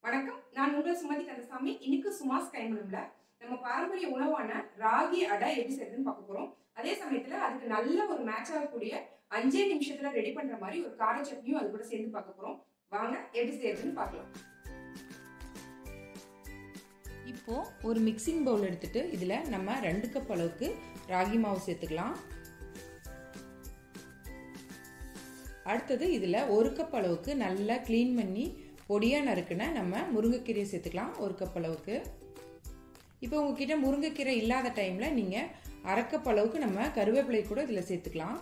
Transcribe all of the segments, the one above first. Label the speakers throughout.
Speaker 1: வணக்கம் நான் உங்கள் சுமதி கந்தசாமி இன்னைக்கு சுமாஸ் கைமணம்ல நம்ம பாரம்பரிய உணவான ராகி அடை எப்படி செய்யறதுன்னு பார்க்க போறோம் அதே சமயத்துல அதுக்கு நல்ல ஒரு மேட்ச் ஆகக்கூடிய அஞ்சே நிமிஷத்துல ரெடி பண்ற மாதிரி ஒரு கார சட்னியும் அது கூட சேர்ந்து பார்க்க போறோம் வாங்க எப்படி செய்யறதுன்னு பார்க்கலாம்
Speaker 2: இப்போ ஒரு மிக்சிங் பவுல் எடுத்துட்டு இதில் நம்ம ரெண்டு கப் அளவுக்கு ராகி மாவு சேர்த்துக்கலாம் அடுத்தது இதில் ஒரு கப் அளவுக்கு நல்லா க்ளீன் பண்ணி பொடியாக நறுக்குன நம்ம முருங்கைக்கீரையை சேர்த்துக்கலாம் ஒரு கப் அளவுக்கு இப்போ உங்ககிட்ட முருங்கைக்கீரை இல்லாத டைமில் நீங்கள் அரை கப் அளவுக்கு நம்ம கருவேப்பிலை கூட இதில் சேர்த்துக்கலாம்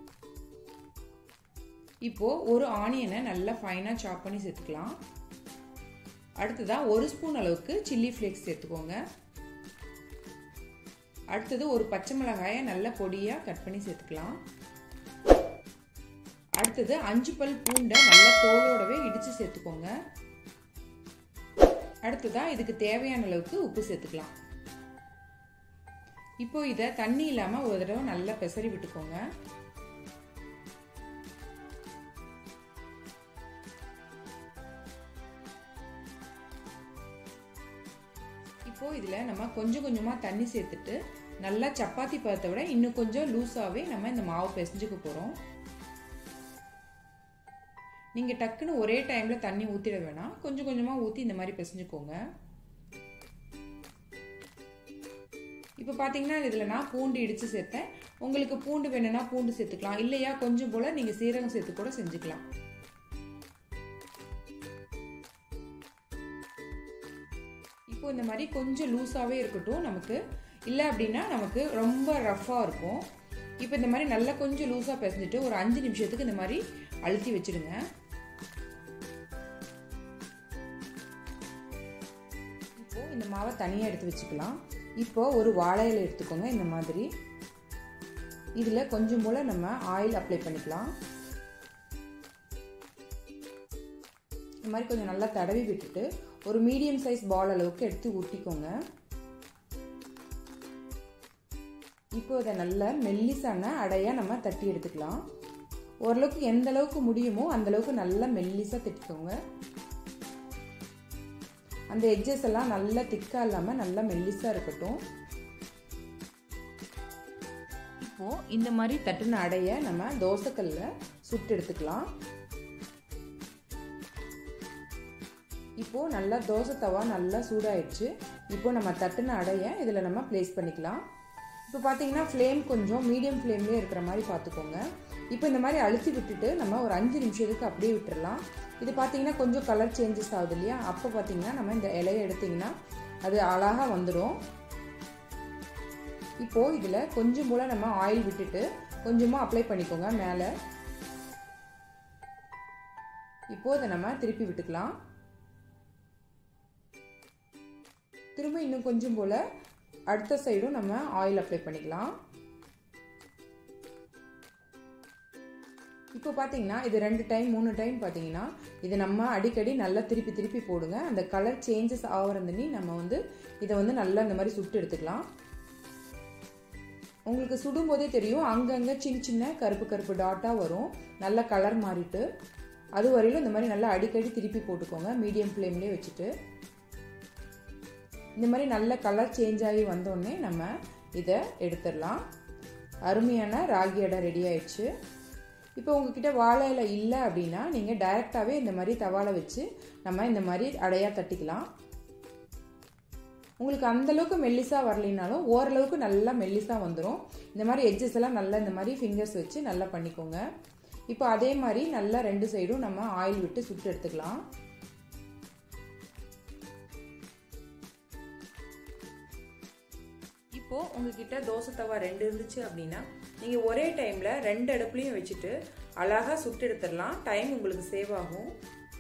Speaker 2: இப்போது ஒரு ஆனியனை நல்லா ஃபைனாக சாப் பண்ணி சேர்த்துக்கலாம் அடுத்ததாக ஒரு ஸ்பூன் அளவுக்கு சில்லி ஃப்ளேக்ஸ் சேர்த்துக்கோங்க அடுத்தது ஒரு பச்சை மிளகாயை நல்ல பொடியாக கட் பண்ணி சேர்த்துக்கலாம் அடுத்தது அஞ்சு பல் பூண்டை நல்ல தோலோடவே இடித்து சேர்த்துக்கோங்க அடுத்ததாக இதுக்கு தேவையான அளவுக்கு உப்பு சேர்த்துக்கலாம் இப்போ இதை தண்ணி இல்லாமல் ஒரு தடவை நல்லா பெசரி விட்டுக்கோங்க இப்போது இதில் நம்ம கொஞ்சம் கொஞ்சமாக தண்ணி சேர்த்துட்டு நல்லா சப்பாத்தி பதத்தை விட இன்னும் கொஞ்சம் லூஸாகவே நம்ம இந்த மாவு பிசைஞ்சுக்க போகிறோம் நீங்கள் டக்குன்னு ஒரே டைமில் தண்ணி ஊற்றிட வேணாம் கொஞ்சம் கொஞ்சமாக ஊற்றி இந்த மாதிரி பிசைஞ்சுக்கோங்க இப்போ பார்த்தீங்கன்னா இதில் நான் பூண்டு இடித்து சேர்த்தேன் உங்களுக்கு பூண்டு வேணும்னா பூண்டு சேர்த்துக்கலாம் இல்லையா கொஞ்சம் போல் நீங்கள் சீரகம் சேர்த்து கூட செஞ்சுக்கலாம் இப்போ இந்த மாதிரி கொஞ்சம் லூஸாகவே இருக்கட்டும் நமக்கு இல்லை அப்படின்னா நமக்கு ரொம்ப ரஃப்பாக இருக்கும் இப்போ இந்த மாதிரி நல்லா கொஞ்சம் லூஸாக பிசைஞ்சிட்டு ஒரு அஞ்சு நிமிஷத்துக்கு இந்த மாதிரி அழுத்தி வச்சுடுங்க இப்போ இந்த மாவை தனியாக எடுத்து வச்சுக்கலாம் இப்போ ஒரு வாழை இலை எடுத்துக்கோங்க இந்த மாதிரி இதில் கொஞ்சம் போல் நம்ம ஆயில் அப்ளை பண்ணிக்கலாம் இந்த மாதிரி கொஞ்சம் நல்லா தடவி விட்டுட்டு ஒரு மீடியம் சைஸ் பால் அளவுக்கு எடுத்து ஊட்டிக்கோங்க இப்போ இதை நல்ல மெல்லிசான அடையாக நம்ம தட்டி எடுத்துக்கலாம் ஓரளவுக்கு எந்த அளவுக்கு முடியுமோ அந்த அளவுக்கு நல்லா மெல்லிசாக தட்டிக்கோங்க அந்த எட்ஜஸ் எல்லாம் நல்லா திக்காக இல்லாமல் நல்லா மெல்லிஸாக இருக்கட்டும் இப்போது இந்த மாதிரி தட்டின அடையை நம்ம தோசைக்கல்ல சுட்டு எடுத்துக்கலாம் இப்போது நல்லா தோசை தவா நல்லா சூடாயிடுச்சு இப்போ நம்ம தட்டுன அடையை இதில் நம்ம ப்ளேஸ் பண்ணிக்கலாம் இப்போ பார்த்தீங்கன்னா ஃப்ளேம் கொஞ்சம் மீடியம் ஃப்ளேம்லேயே இருக்கிற மாதிரி பார்த்துக்கோங்க இப்போ இந்த மாதிரி அழுத்தி விட்டுட்டு நம்ம ஒரு அஞ்சு நிமிஷத்துக்கு அப்படியே விட்டுடலாம் இது பார்த்தீங்கன்னா கொஞ்சம் கலர் சேஞ்சஸ் ஆகுது இல்லையா அப்போ பார்த்தீங்கன்னா நம்ம இந்த இலையை எடுத்திங்கன்னா அது அழகாக வந்துடும் இப்போது இதில் கொஞ்சம் போல் நம்ம ஆயில் விட்டுட்டு கொஞ்சமாக அப்ளை பண்ணிக்கோங்க மேலே இப்போது இதை நம்ம திருப்பி விட்டுக்கலாம் திரும்ப இன்னும் கொஞ்சம் போல் அடுத்த சைடும் நம்ம ஆயில் அப்ளை பண்ணிக்கலாம் இப்போ பார்த்தீங்கன்னா இது ரெண்டு டைம் மூணு டைம் பார்த்தீங்கன்னா இது நம்ம அடிக்கடி நல்லா திருப்பி திருப்பி போடுங்க அந்த கலர் சேஞ்சஸ் ஆகிறந்தனி நம்ம வந்து இதை வந்து நல்லா இந்த மாதிரி சுட்டு எடுத்துக்கலாம் உங்களுக்கு சுடும் போதே தெரியும் அங்கங்கே சின்ன சின்ன கருப்பு கருப்பு டாட்டாக வரும் நல்ல கலர் மாறிட்டு அது வரையிலும் இந்த மாதிரி நல்லா அடிக்கடி திருப்பி போட்டுக்கோங்க மீடியம் ஃப்ளேம்லேயே வச்சுட்டு இந்த மாதிரி நல்ல கலர் சேஞ்ச் ஆகி வந்தோடனே நம்ம இதை எடுத்துடலாம் அருமையான ராகி அடை ரெடி ஆயிடுச்சு இப்போ உங்ககிட்ட வாழை இலை இல்லை அப்படின்னா நீங்கள் டைரெக்டாகவே இந்த மாதிரி தவாலை வச்சு நம்ம இந்த மாதிரி அடையாக தட்டிக்கலாம் உங்களுக்கு அந்தளவுக்கு மெல்லிஸாக வரலினாலும் ஓரளவுக்கு நல்லா மெல்லிஸாக வந்துடும் இந்த மாதிரி எட்ஜஸ் எல்லாம் நல்லா இந்த மாதிரி ஃபிங்கர்ஸ் வச்சு நல்லா பண்ணிக்கோங்க இப்போ அதே மாதிரி நல்லா ரெண்டு சைடும் நம்ம ஆயில் விட்டு சுட்டு எடுத்துக்கலாம் இப்போது உங்ககிட்ட தோசை தவா ரெண்டு இருந்துச்சு அப்படின்னா நீங்கள் ஒரே டைமில் ரெண்டு அடுப்புலையும் வச்சுட்டு அழகாக சுட்டு எடுத்துடலாம் டைம் உங்களுக்கு சேவ் ஆகும்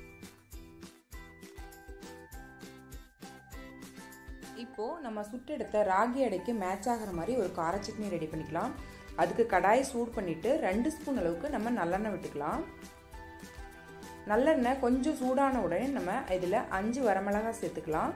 Speaker 2: இப்போது நம்ம சுட்டு எடுத்த ராகி அடைக்கு மேட்ச் ஆகிற மாதிரி ஒரு கார சட்னி ரெடி பண்ணிக்கலாம் அதுக்கு கடாயை சூடு பண்ணிவிட்டு ரெண்டு ஸ்பூன் அளவுக்கு நம்ம நல்லெண்ணெய் விட்டுக்கலாம் நல்லெண்ணெய் கொஞ்சம் சூடான உடனே நம்ம இதில் அஞ்சு வரமிளகாய் சேர்த்துக்கலாம்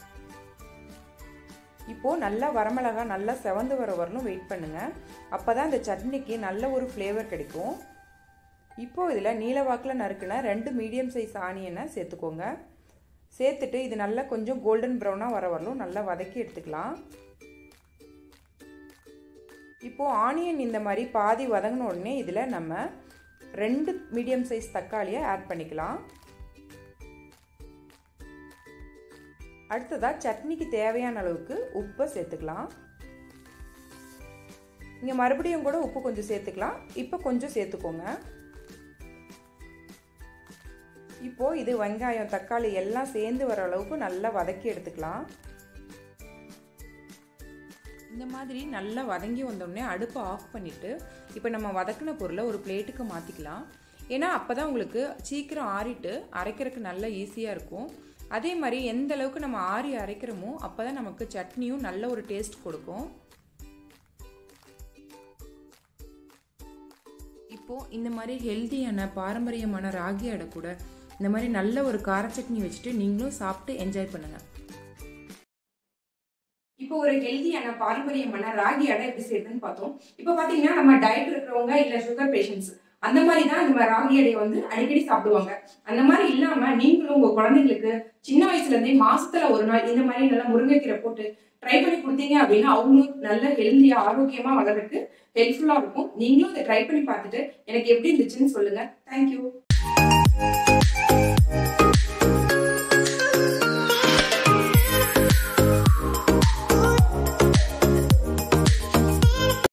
Speaker 2: இப்போது நல்லா வரமிளகா நல்லா செவந்து வர வரலும் வெயிட் பண்ணுங்கள் அப்போ தான் இந்த சட்னிக்கு நல்ல ஒரு ஃப்ளேவர் கிடைக்கும் இப்போது இதில் நீல வாக்கில் நறுக்கின ரெண்டு மீடியம் சைஸ் ஆனியனை சேர்த்துக்கோங்க சேர்த்துட்டு இது நல்லா கொஞ்சம் கோல்டன் ப்ரௌனாக வர வரலும் நல்லா வதக்கி எடுத்துக்கலாம் இப்போது ஆனியன் இந்த மாதிரி பாதி வதங்கின உடனே இதில் நம்ம ரெண்டு மீடியம் சைஸ் தக்காளியை ஆட் பண்ணிக்கலாம் அடுத்ததாக சட்னிக்கு தேவையான அளவுக்கு உப்பை சேர்த்துக்கலாம் இங்கே மறுபடியும் கூட உப்பு கொஞ்சம் சேர்த்துக்கலாம் இப்போ கொஞ்சம் சேர்த்துக்கோங்க இப்போது இது வெங்காயம் தக்காளி எல்லாம் சேர்ந்து வர அளவுக்கு நல்லா வதக்கி எடுத்துக்கலாம் இந்த மாதிரி நல்லா வதங்கி வந்தோடனே அடுப்பை ஆஃப் பண்ணிவிட்டு இப்போ நம்ம வதக்கின பொருளை ஒரு பிளேட்டுக்கு மாற்றிக்கலாம் ஏன்னா அப்போ தான் உங்களுக்கு சீக்கிரம் ஆறிட்டு அரைக்கிறதுக்கு நல்லா ஈஸியாக இருக்கும் அதே மாதிரி எந்த அளவுக்கு நம்ம ஆறி அரைக்கிறோமோ அப்போ தான் நமக்கு சட்னியும் நல்ல ஒரு டேஸ்ட் கொடுக்கும் இப்போது இந்த மாதிரி ஹெல்த்தியான பாரம்பரியமான ராகி அடை கூட இந்த மாதிரி நல்ல ஒரு கார சட்னி வச்சுட்டு நீங்களும் சாப்பிட்டு என்ஜாய் பண்ணுங்கள்
Speaker 1: இப்போ ஒரு ஹெல்த்தியான பாரம்பரியமான ராகி அடை எப்படி செய்யறதுன்னு பார்த்தோம் இப்போ பார்த்தீங்கன்னா நம்ம டயட் இருக்கிறவங்க இல்லை சுகர் பேஷண்ட்ஸ் அந்த மாதிரி தான் நம்ம ராகி அடையை வந்து அடிக்கடி சாப்பிடுவாங்க அந்த மாதிரி இல்லாம நீங்களும் உங்க குழந்தைங்களுக்கு சின்ன வயசுல இருந்தே மாசத்துல ஒரு நாள் இந்த மாதிரி நல்லா முருங்கைக்கீரை போட்டு ட்ரை பண்ணி கொடுத்தீங்க அப்படின்னா அவங்களும் நல்ல ஹெல்த்தியா ஆரோக்கியமா வளர்றதுக்கு ஹெல்ப்ஃபுல்லா இருக்கும் நீங்களும் இதை ட்ரை பண்ணி பார்த்துட்டு எனக்கு எப்படி இருந்துச்சுன்னு சொல்லுங்க தேங்க்யூ